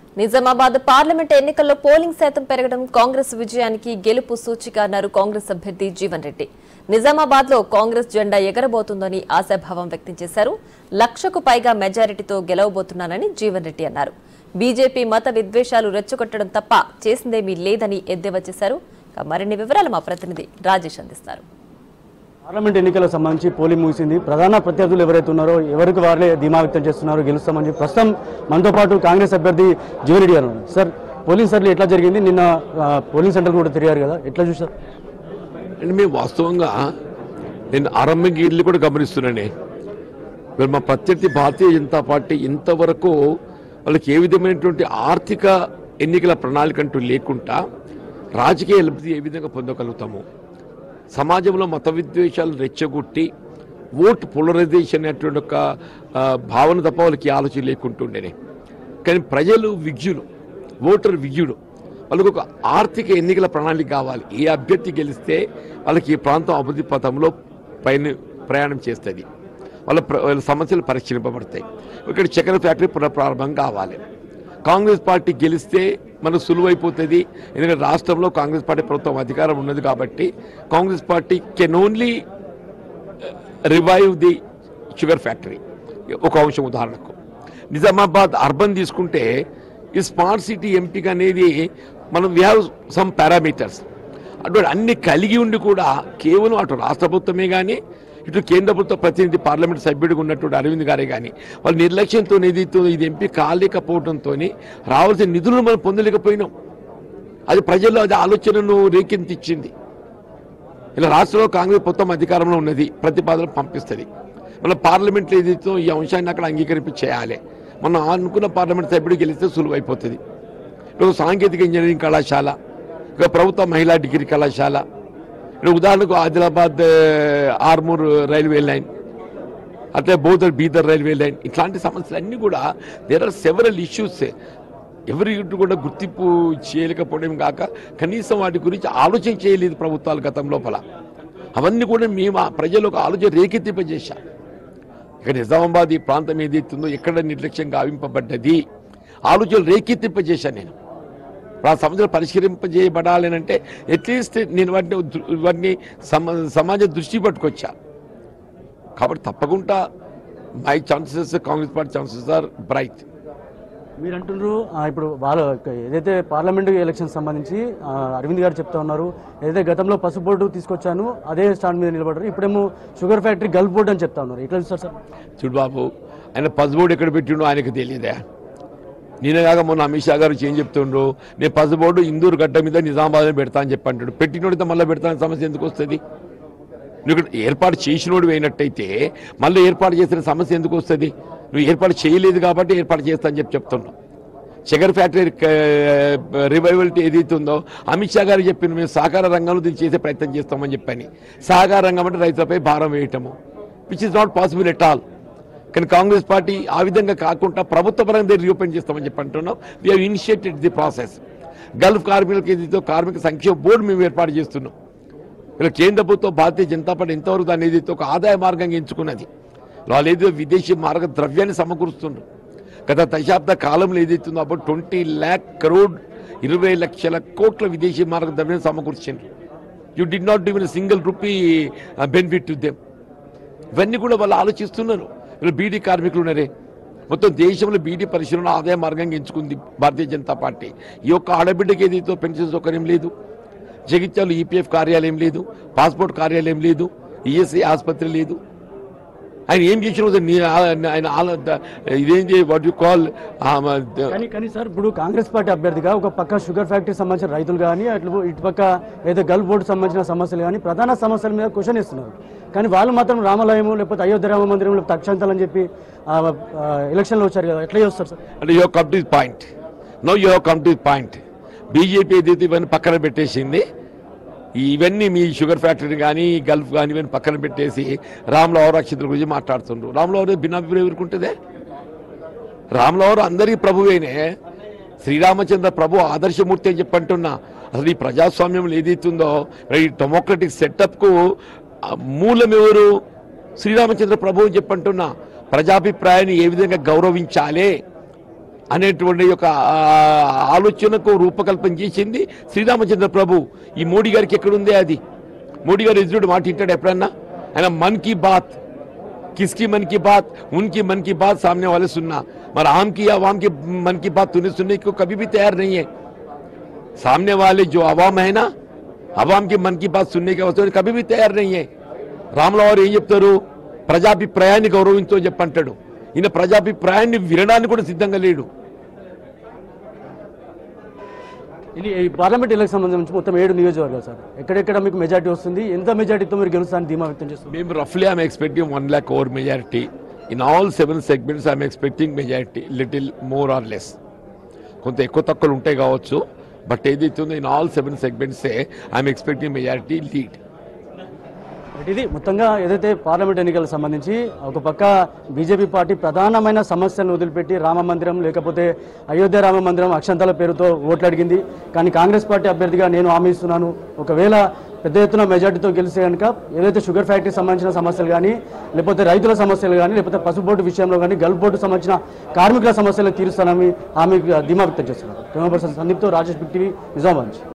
Nizamabad parliament ఎన్నికల్లో polling శాతం పెరగడం కాంగ్రెస్ విజయానికి గెలుపు సూచిక అన్నారు కాంగ్రెస్ అభ్యర్థి జీవన్ రెడ్డి నిజామాబాద్ లో కాంగ్రెస్ జెండా ఎగరబోతుందని ఆశాభావం వ్యక్తం చేశారు లక్షకు పైగా మెజారిటీతో గెలవబోతున్నానని జీవన్ రెడ్డి అన్నారు బీజేపీ మత విద్వేషాలు రెచ్చగొట్టడం తప్ప చేసిందేమీ లేదని ఎద్దేవా చేశారు ఇక మరిన్ని వివరాలు మా ప్రతినిధి రాజేష్ అందిస్తారు పార్లమెంట్ ఎన్నికలకు సంబంధించి పోలింగ్ ముగిసింది ప్రధాన ప్రత్యర్థులు ఎవరైతే ఉన్నారో ఎవరికి వారే ధీమా వ్యక్తం చేస్తున్నారో గెలుస్తామని చెప్పి ప్రస్తుతం మనతో పాటు కాంగ్రెస్ అభ్యర్థి జీవరెడ్డి గారు ఉన్నారు. సార్ పోలింగ్ సర్లు ఎట్లా జరిగింది నిన్న ఆ, పోలింగ్ సెంటర్ కూడా తిరిగారు కదా ఎట్లా చూసారు అండ్ మేము వాస్తవంగా నేను ఆరంభంగా ఇల్లు కూడా గమనిస్తున్నానే మరి మా ప్రత్యర్థి భారతీయ జనతా పార్టీ ఇంతవరకు వాళ్ళకి ఏ విధమైనటువంటి ఆర్థిక ఎన్నికల ప్రణాళిక అంటూ లేకుండా రాజకీయ లబ్ధి ఏ విధంగా పొందగలుగుతాము సమాజంలో మత విద్వేషాలు రెచ్చగొట్టి ఓట్ పోలరైజేషన్ అనేటువంటి ఒక ఆ, భావన తప్ప వాళ్ళకి ఆలోచన లేకుంటుండేనే కానీ ప్రజలు విజ్ఞులు ఓటర్ విజ్ఞుడు వాళ్ళకు ఒక ఆర్థిక ఎన్నికల ప్రణాళిక కావాలి ఏ అభ్యర్థి గెలిస్తే వాళ్ళకి ఈ ప్రాంతం అభివృద్ధి పథంలో పైన ప్రయాణం చేస్తుంది వాళ్ళ ప్ర- వాళ్ళ సమస్యలు పరిశీలింపబడతాయి ఇక్కడ చక్కెర ఫ్యాక్టరీ పునఃప్రారంభం కావాలి కాంగ్రెస్ పార్టీ గెలిస్తే మనకు సులువైపోతుంది ఎందుకంటే రాష్ట్రంలో కాంగ్రెస్ పార్టీ ప్రభుత్వం అధికారం ఉన్నది కాబట్టి Congress party can only revive the sugar factory ఒక అంశం ఉదాహరణకు నిజామాబాద్ అర్బన్ తీసుకుంటే ఈ స్మార్ట్ సిటీ ఎంపిక అనేది మనం వీ హ్యావ్ సమ్ పారామీటర్స్ అటువంటి అన్ని కలిగి ఉండి కూడా కేవలం అటు రాష్ట్ర ప్రభుత్వమే కానీ ఇటు కేంద్ర ప్రభుత్వ ప్రతినిధి పార్లమెంట్ సభ్యుడిగా ఉన్నటువంటి అరవింద్ గారే కానీ వాళ్ళ నిర్లక్ష్యంతో నిధితో ఇది ఎంపీ కాలేకపోవడంతో రావాల్సిన నిధులను మనం పొందలేకపోయినాం అది ప్రజల్లో అది ఆలోచనను రేకెత్తిచ్చింది ఇలా రాష్ట్రంలో కాంగ్రెస్ మొత్తం అధికారంలో ఉన్నది ప్రతిపాదన పంపిస్తుంది మన పార్లమెంట్లో ఏదైతే ఈ అంశాన్ని అక్కడ అంగీకరింప చేయాలి మనం అనుకున్న పార్లమెంట్ సభ్యుడు గెలిస్తే సులువైపోతుంది ఇప్పుడు సాంకేతిక ఇంజనీరింగ్ కళాశాల ఇక ప్రభుత్వ మహిళా డిగ్రీ కళాశాల ఇప్పుడు ఉదాహరణకు ఆదిలాబాద్ ఆ, ఆర్మూర్ రైల్వే లైన్ అట్లే బౌద్ధర్ బీదర్ రైల్వే లైన్ ఇట్లాంటి సమస్యలు అన్నీ కూడా దేర్ ఆర్ సెవరల్ ఇష్యూస్ ఎవరి కూడా గుర్తింపు చేయలేకపోవడం కాక కనీసం వాటి గురించి ఆలోచన చేయలేదు ప్రభుత్వాలు గతం లోపల అవన్నీ కూడా మేము ఆ ప్రజలకు ఆలోచన రేకెత్తింపజేశాం ఇక నిజామాబాద్ ఈ ప్రాంతం ఏదైతుందో ఎక్కడ నిర్లక్ష్యం గావింపబడ్డది ఆలోచనలు రేకెత్తింపజేశాను నేను ఇప్పుడు ఆ సమస్యలు పరిష్కరింపజేయబడాలి అంటే అట్లీస్ట్ నేను వాటిని దృ- వాటిని సమ సమాజ దృష్టి పట్టుకొచ్చా కాబట్టి తప్పకుండా my chances Congress party chances are bright మీరు అంటున్నారు ఆ, ఇప్పుడు వాళ్ళ ఏదైతే పార్లమెంట్ ఎలక్షన్ సంబంధించి ఆ, అరవింద్ గారు చెప్తా ఉన్నారు ఏదైతే గతంలో పసుపు బోర్డు తీసుకొచ్చాను అదే స్టాండ్ మీద నిలబడ్డారు ఇప్పుడేమో షుగర్ ఫ్యాక్టరీ గల్ఫ్ బోర్డు అని చెప్తా ఉన్నారు ఎట్లా చూస్తారు సార్ చూడు బాబు ఆయన పసుబోర్డు ఎక్కడ పెట్టిండో ఆయనకు తెలియదా నేనే కాక మొన్న అమిత్ షా గారు ఏం చెప్తుండ్రు నేను పసుబోర్డు ఇందూరు గడ్డ మీద నిజామాబాద్ పెడతా అని చెప్పి అంటాడు పెట్టినోడితే మళ్ళీ పెడతాను సమస్య ఎందుకు వస్తుంది నువ్వు ఇక్కడ ఏర్పాటు చేసినోడు అయినట్టయితే మళ్ళీ ఏర్పాటు చేసిన సమస్య ఎందుకు వస్తుంది నువ్వు ఏర్పాటు చేయలేదు కాబట్టి ఏర్పాటు చేస్తా అని చెప్పి చెప్తున్నావు షుగర్ ఫ్యాక్టరీ రివైవల్ ఏదైతే ఉందో అమిత్ షా గారు చెప్పిన మేము సహకార రంగంలో దీన్ని చేసే ప్రయత్నం చేస్తామని చెప్పని సహకార రంగం అంటే రైతులపై భారం వేయటము which is not possible at all కానీ కాంగ్రెస్ పార్టీ ఆ విధంగా కాకుండా ప్రభుత్వ పరంగా దీన్ని రీఓపెన్ చేస్తామని చెప్పి అంటున్నాం we have initiated the process Gulf కార్మికులకి ఏదైతే కార్మిక సంక్షేమ బోర్డు మేము ఏర్పాటు చేస్తున్నాం ఇలా కేంద్ర ప్రభుత్వం భారతీయ జనతా పార్టీ ఎంతవరకు దాన్ని ఏదైతే ఒక ఆదాయ మార్గంగా ఎంచుకున్నది వాళ్ళు ఏదో విదేశీ మార్గ ద్రవ్యాన్ని సమకూరుస్తుండ్రు గత దశాబ్ద కాలంలో ఏదైతుందో అప్పుడు ట్వంటీ ల్యాక్ కరోడ్ ఇరవై లక్షల కోట్ల విదేశీ మార్గ ద్రవ్యాన్ని సమకూర్చిండ్రు you did not give single rupee benefit to them ఇవన్నీ కూడా వాళ్ళు ఆలోచిస్తున్నారు వీళ్ళు బీడీ కార్మికులు ఉన్నారే మొత్తం దేశంలో బీడీ పరిశ్రమను ఆదాయ మార్గంగా ఎంచుకుంది భారతీయ జనతా పార్టీ ఈ యొక్క ఆడబిడ్డకి ఏదైతే పెన్షన్ సౌకర్యం లేదు జగిత్యాలు ఈపీఎఫ్ కార్యాలయం లేదు పాస్పోర్ట్ కార్యాలయం లేదు ఈఎస్ఐ ఆసుపత్రి లేదు ఆయన ఏం చేసిన ఆయన ఆల- ఇదేంటి వాట్ యు కాల్ కానీ కానీ సార్ ఇప్పుడు కాంగ్రెస్ పార్టీ అభ్యర్థిగా ఒక పక్క షుగర్ ఫ్యాక్టరీ సంబంధించిన రైతులు కానీ అట్లు ఇటు పక్క ఏదో గల్ఫ్ బోర్డు సంబంధించిన సమస్యలు కానీ ప్రధాన సమస్యల మీద క్వశ్చన్ ఇస్తున్నారు కానీ వాళ్ళు మాత్రం రామాలయము లేకపోతే అయోధ్య రామ మందిరం లేకపోతే అక్షంతలు అని చెప్పి ఆ, ఆ, ఎలక్షన్లో వచ్చారు కదా ఎట్లా చేస్తారు సార్ అంటే you come to point no you come to point BJP ఏదైతే ఇవన్నీ పక్కన పెట్టేసింది ఇవన్నీ మీ షుగర్ ఫ్యాక్టరీ కానీ గల్ఫ్ కానీ ఇవన్నీ పక్కన పెట్టేసి రాముల అవరాక్షితుల గురించి మాట్లాడుతుండ్రు రాముల అవరు భిన్నాభిప్రాయం ఎవరుకుంటుందే రాములవారు అందరికీ ప్రభువేనే శ్రీరామచంద్ర ప్రభు ఆదర్శమూర్తి అని చెప్పంటున్నా అసలు ఈ ప్రజాస్వామ్యంలో ఏదైతుందో ఈ డెమోక్రటిక్ సెటప్కు మూలం ఎవరు శ్రీరామచంద్ర ప్రభు అని చెప్పంటున్నా ప్రజాభిప్రాయాన్ని ఏ విధంగా గౌరవించాలి అనేటువంటి యొక్క ఆ, ఆలోచనకు రూపకల్పన చేసింది శ్రీరామచంద్ర ప్రభు ఈ మోడీ గారికి ఎక్కడుందే అది మోడీ గారు ఎదురుడు మాట వింటాడు ఎప్పుడన్నా ఆయన మన్ కీ బాత్ किसकी मन की बात उनकी मन की बात सामने वाले सुनना मगर आम की आवाम की मन की बात तूने सुनने को कभी भी तैयार नहीं है सामने वाले जो आवाम है ना आवाम की मन की बात सुनने के वास्ते कभी भी तैयार नहीं है రాముల వారు ఏం చెప్తారు ప్రజాభిప్రాయాన్ని గౌరవించో చెప్పంటాడు ఈయన ప్రజాభిప్రాయాన్ని వినడానికి కూడా సిద్ధంగా లేడు ఇది ఈ పార్లమెంట్ ఎలక్షన్ సంబంధించి మొత్తం ఏడు నియోజకవర్గాలు సార్ ఎక్కడెక్కడ మీకు మెజార్టీ వస్తుంది ఎంత మెజార్టీతో మీరు గెలుస్తారని ధీమా వ్యక్తం చేస్తున్నారు మేము రఫ్లీ I'm expecting one lakh over majority in all seven segments I'm expecting majority little more or less కొంత ఎక్కువ తక్కువలు ఉంటాయి కావచ్చు బట్ ఏదైతే ఉందో ఇన్ ఆల్ సెవెన్ సెగ్మెంట్సే I'm expecting majority lead but ఇది మొత్తంగా ఏదైతే పార్లమెంట్ ఎన్నికలకు సంబంధించి ఒక పక్క బీజేపీ పార్టీ ప్రధానమైన సమస్యలను వదిలిపెట్టి రామ మందిరం లేకపోతే అయోధ్య రామ మందిరం అక్షంతాల పేరుతో ఓట్లు అడిగింది కానీ కాంగ్రెస్ పార్టీ అభ్యర్థిగా నేను హామీ ఇస్తున్నాను ఒకవేళ పెద్ద ఎత్తున మెజార్టీతో గెలిస్తే కనుక ఏదైతే షుగర్ ఫ్యాక్టరీ సంబంధించిన సమస్యలు కానీ లేకపోతే రైతుల సమస్యలు కానీ లేకపోతే పసుపు బోర్డు విషయంలో కానీ గల్ఫ్ బోర్డు సంబంధించిన కార్మికుల సమస్యలు తీరుస్తానని హామీ ధీమా వ్యక్తం చేస్తున్నారు కెమెరా పర్సన్ సందీప్తో రాజేష్ బిగ్ టీవీ నిజామాబాద్ నుంచి